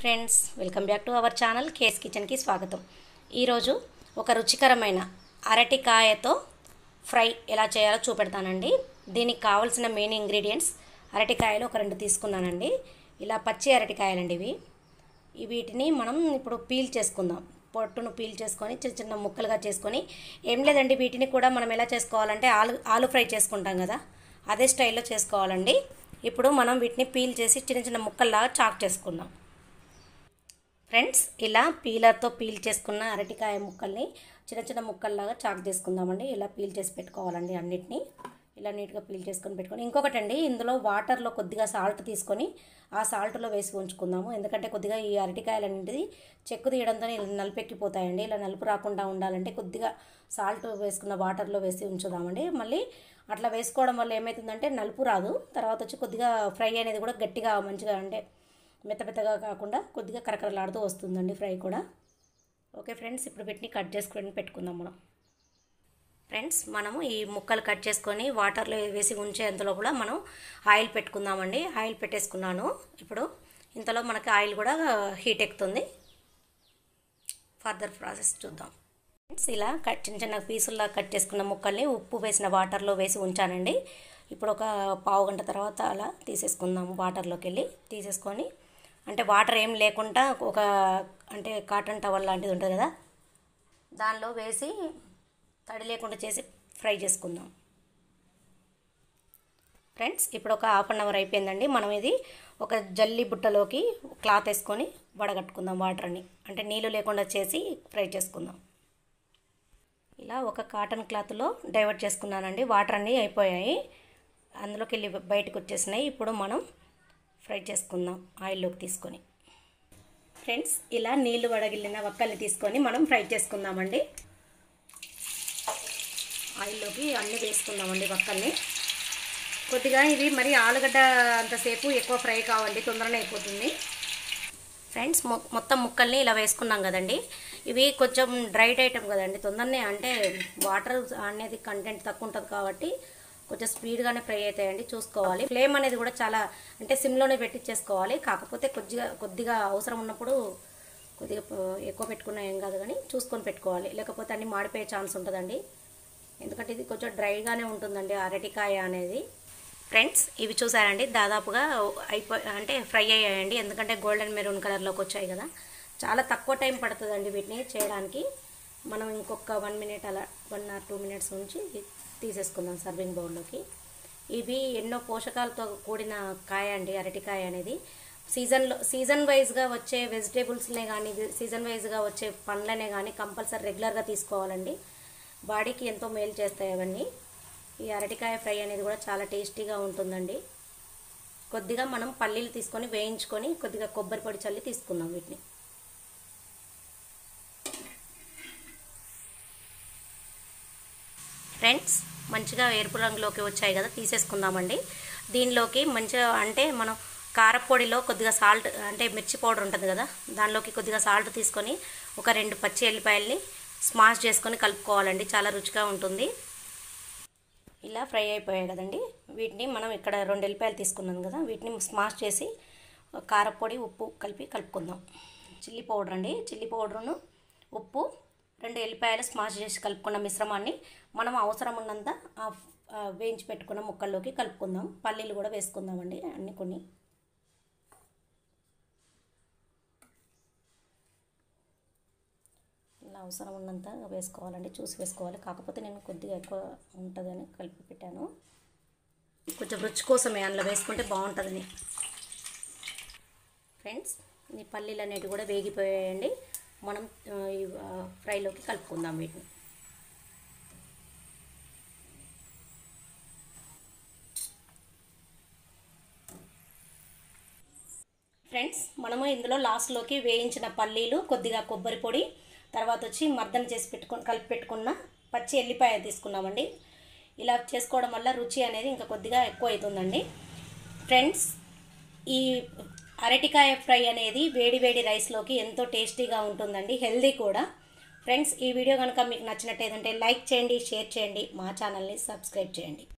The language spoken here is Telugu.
friends welcome back to our channel కేస్ కిచెన్కి స్వాగతం ఈరోజు ఒక రుచికరమైన అరటికాయతో ఫ్రై ఎలా చేయాలో చూపెడతానండి దీనికి కావాల్సిన మెయిన్ ఇంగ్రీడియంట్స్ అరటికాయలు ఒక రెండు తీసుకున్నానండి ఇలా పచ్చి అరటికాయలండి ఇవి ఈ వీటిని మనం ఇప్పుడు పీల్ చేసుకుందాం పొట్టును పీల్ చేసుకొని చిన్న చిన్న ముక్కలుగా చేసుకొని ఏం లేదండి వీటిని కూడా మనం ఎలా చేసుకోవాలంటే ఆలు ఆలు ఫ్రై చేసుకుంటాం కదా అదే స్టైల్లో చేసుకోవాలండి ఇప్పుడు మనం వీటిని పీల్ చేసి చిన్న చిన్న ముక్కల్లాగా చాక్ చేసుకుందాం ఫ్రెండ్స్ ఇలా పీలర్తో పీల్ చేసుకున్న అరటికాయ ముక్కల్ని చిన్న చిన్న ముక్కల్లాగా చాక్ చేసుకుందామండి ఇలా పీల్ చేసి పెట్టుకోవాలండి అన్నిటినీ ఇలా నీట్గా పీల్ చేసుకొని పెట్టుకొని ఇంకొకటి అండి ఇందులో వాటర్లో కొద్దిగా సాల్ట్ తీసుకొని ఆ సాల్ట్లో వేసి ఉంచుకుందాము ఎందుకంటే కొద్దిగా ఈ అరటికాయలు అనేది చెక్కు తీయడంతో ఇలా నలుపెక్కిపోతాయండి ఇలా నలుపు రాకుండా ఉండాలంటే కొద్దిగా సాల్ట్ వేసుకున్న వాటర్లో వేసి ఉంచుదామండి మళ్ళీ అట్లా వేసుకోవడం వల్ల ఏమవుతుందంటే నలుపు రాదు తర్వాత వచ్చి కొద్దిగా ఫ్రై అనేది కూడా గట్టిగా మంచిగా అంటే మెత్త మెత్తగా కాకుండా కొద్దిగా కరకరలాడుతూ వస్తుందండి ఫ్రై కూడా ఓకే ఫ్రెండ్స్ ఇప్పుడు వీటిని కట్ చేసుకొని పెట్టుకుందాం మనం ఫ్రెండ్స్ మనము ఈ ముక్కలు కట్ చేసుకొని వాటర్లో వేసి ఉంచేంత లోపల మనం ఆయిల్ పెట్టుకుందామండి ఆయిల్ పెట్టేసుకున్నాను ఇప్పుడు ఇంతలో మనకి ఆయిల్ కూడా హీట్ ఎక్కుతుంది ఫర్దర్ ప్రాసెస్ చూద్దాం ఫ్రెండ్స్ ఇలా కట్ చిన్న చిన్న పీసుల్లా కట్ చేసుకున్న ముక్కల్ని ఉప్పు వేసిన వాటర్లో వేసి ఉంచానండి ఇప్పుడు ఒక పావు గంట తర్వాత అలా తీసేసుకుందాము వాటర్లోకి వెళ్ళి తీసేసుకొని అంటే వాటర్ ఏం లేకుండా ఒక అంటే కాటన్ టవల్ లాంటిది ఉంటుంది కదా దానిలో వేసి తడి లేకుండా చేసి ఫ్రై చేసుకుందాం ఫ్రెండ్స్ ఇప్పుడు ఒక హాఫ్ అన్ అవర్ అయిపోయిందండి మనం ఇది ఒక జల్లి బుట్టలోకి క్లాత్ వేసుకొని వడగట్టుకుందాం వాటర్ని అంటే నీళ్ళు లేకుండా చేసి ఫ్రై చేసుకుందాం ఇలా ఒక కాటన్ క్లాత్లో డైవర్ట్ చేసుకున్నానండి వాటర్ అన్నీ అయిపోయాయి అందులోకి వెళ్ళి బయటకు వచ్చేసినాయి ఇప్పుడు మనం ఫ్రై చేసుకుందాం ఆయిల్లోకి తీసుకొని ఫ్రెండ్స్ ఇలా నీళ్లు వడగిల్లిన వక్కల్ని తీసుకొని మనం ఫ్రై చేసుకుందామండి ఆయిల్లోకి అన్నీ వేసుకుందామండి వక్కల్ని కొద్దిగా ఇవి మరి ఆలుగడ్డ అంతసేపు ఎక్కువ ఫ్రై కావండి తొందరనే అయిపోతుంది ఫ్రెండ్స్ మొత్తం ముక్కల్ని ఇలా వేసుకున్నాం కదండి ఇవి కొంచెం డ్రైడ్ ఐటమ్ కదండి తొందరనే అంటే వాటర్ అనేది కంటెంట్ తక్కువ ఉంటుంది కాబట్టి కొంచెం స్పీడ్గానే ఫ్రై అవుతాయండి చూసుకోవాలి ఫ్లేమ్ అనేది కూడా చాలా అంటే సిమ్లోనే పెట్టించేసుకోవాలి కాకపోతే కొద్దిగా కొద్దిగా అవసరం ఉన్నప్పుడు కొద్దిగా ఎక్కువ పెట్టుకున్నా ఏం కాదు కానీ చూసుకొని పెట్టుకోవాలి లేకపోతే అన్ని మాడిపోయే ఛాన్స్ ఉంటుందండి ఎందుకంటే ఇది కొంచెం డ్రైగానే ఉంటుందండి అరటికాయ అనేది ఫ్రెండ్స్ ఇవి చూసారండి దాదాపుగా అయిపో అంటే ఫ్రై అయ్యాయండి ఎందుకంటే గోల్డెన్ మెరూన్ కలర్లోకి వచ్చాయి కదా చాలా తక్కువ టైం పడుతుందండి వీటిని చేయడానికి మనం ఇంకొక వన్ మినిట్ అలా వన్ ఆర్ టూ మినిట్స్ ఉంచి తీసేసుకుందాం సర్వింగ్ బౌల్లోకి ఇవి ఎన్నో పోషకాలతో కూడిన కాయ అండి అరటికాయ అనేది సీజన్లో సీజన్ వైజ్గా వచ్చే వెజిటేబుల్స్నే కానీ సీజన్ వైజ్గా వచ్చే పండ్లనే కానీ కంపల్సరీ రెగ్యులర్గా తీసుకోవాలండి బాడీకి ఎంతో మేలు చేస్తాయి అవన్నీ ఈ అరటికాయ ఫ్రై అనేది కూడా చాలా టేస్టీగా ఉంటుందండి కొద్దిగా మనం పల్లీలు తీసుకొని వేయించుకొని కొద్దిగా కొబ్బరి పొడి చల్లి తీసుకుందాం వీటిని ఫ్రెండ్స్ మంచిగా ఎరుపు రంగులోకి వచ్చాయి కదా తీసేసుకుందామండి దీనిలోకి మంచిగా అంటే మనం కారపొడిలో కొద్దిగా సాల్ట్ అంటే మిర్చి పౌడర్ ఉంటుంది కదా దానిలోకి కొద్దిగా సాల్ట్ తీసుకొని ఒక రెండు పచ్చి ఎల్లిపాయల్ని స్మాష్ చేసుకొని కలుపుకోవాలండి చాలా రుచిగా ఉంటుంది ఇలా ఫ్రై అయిపోయాయి కదండి వీటిని మనం ఇక్కడ రెండు ఎల్లిపాయలు తీసుకున్నాం కదా వీటిని స్మాష్ చేసి కారపొడి ఉప్పు కలిపి కలుపుకుందాం చిల్లీ పౌడర్ అండి చిల్లీ పౌడర్ను ఉప్పు రెండు ఎల్లిపాయలు స్మాష్ చేసి కలుపుకున్న మిశ్రమాన్ని మనం అవసరం ఉన్నంత వేయించి పెట్టుకున్న ముక్కల్లోకి కలుపుకుందాం పల్లీలు కూడా వేసుకుందామండి అన్ని కొన్ని ఇలా అవసరం ఉన్నంత వేసుకోవాలండి చూసి వేసుకోవాలి కాకపోతే నేను కొద్దిగా ఎక్కువ ఉంటుందని కలిపి పెట్టాను కొంచెం రుచి కోసమే అందులో వేసుకుంటే బాగుంటుందని ఫ్రెండ్స్ ఈ పల్లీలు అనేవి కూడా వేగిపోయాయండి మనం ఈ ఫ్రైలోకి కలుపుకుందాం వీటిని ఫ్రెండ్స్ మనము ఇందులో లాస్ట్లోకి వేయించిన పల్లీలు కొద్దిగా కొబ్బరి పొడి తర్వాత వచ్చి మర్దన చేసి పెట్టుకుని కలిపి పెట్టుకున్న పచ్చి ఎల్లిపాయ తీసుకున్నామండి ఇలా చేసుకోవడం వల్ల రుచి అనేది ఇంకా కొద్దిగా ఎక్కువ అవుతుందండి ఫ్రెండ్స్ ఈ అరటికాయ ఫ్రై అనేది వేడి వేడి రైస్లోకి ఎంతో టేస్టీగా ఉంటుందండి హెల్దీ కూడా ఫ్రెండ్స్ ఈ వీడియో కనుక మీకు నచ్చినట్టయితే లైక్ చేయండి షేర్ చేయండి మా ఛానల్ని సబ్స్క్రైబ్ చేయండి